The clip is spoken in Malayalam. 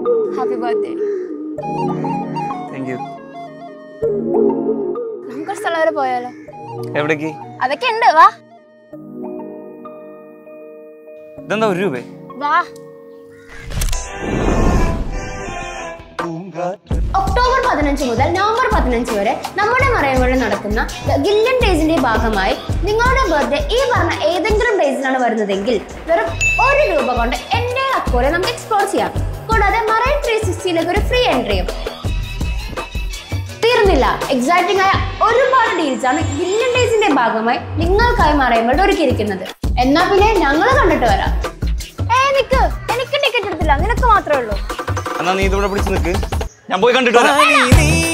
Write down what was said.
ഹാപ്പി ബർത്ത്ഡേ താങ്ക് യു നമുക്കൊരു സ്ഥലം വരെ പോയാലോ എവിടേക്ക് അതൊക്കെ ഉണ്ട് വാ ഇതെന്താ ഒരു രൂപ വാ ഒക്ടോബർ പതിനഞ്ച് മുതൽ നവംബർ പതിനഞ്ച് വരെ നമ്മുടെ മറയങ്ങളിൽ നടക്കുന്ന ഗില്ലൻ ഡേയ്സിന്റെ ഭാഗമായി നിങ്ങളുടെ ബർത്ത്ഡേ ഈ പറഞ്ഞ ഏതെങ്കിലും ഡേയ്സിലാണ് വരുന്നതെങ്കിൽ വെറും ഒരു രൂപ കൊണ്ട് എന്റെ അക്കോറെ നമുക്ക് എക്സ്പ്ലോർ ചെയ്യാം കൂടാതെ മറൈൻ ത്രീ സിക്സ്റ്റിയിലേക്ക് ഒരു ഫ്രീ എൻട്രിയും തീർന്നില്ല എക്സൈറ്റിംഗ് ആയ ഒരുപാട് ഡീൽസ് ആണ് ഗില്ലൻ ഡേയ്സിന്റെ ഭാഗമായി നിങ്ങൾക്കായി മറയുമ്പോൾ ഒരുക്കിയിരിക്കുന്നത് എന്നാ പിന്നെ ഞങ്ങൾ കണ്ടിട്ട് വരാം ഏ നിക്ക് എനിക്ക് ടിക്കറ്റ് എടുത്തില്ല നിനക്ക് മാത്രമേ ഉള്ളൂ എന്നാ നീ ഇതിവിടെ പിടിച്ച് നിൽക്ക് ഞാൻ പോയി കണ്ടിട്ട് വരാം നീ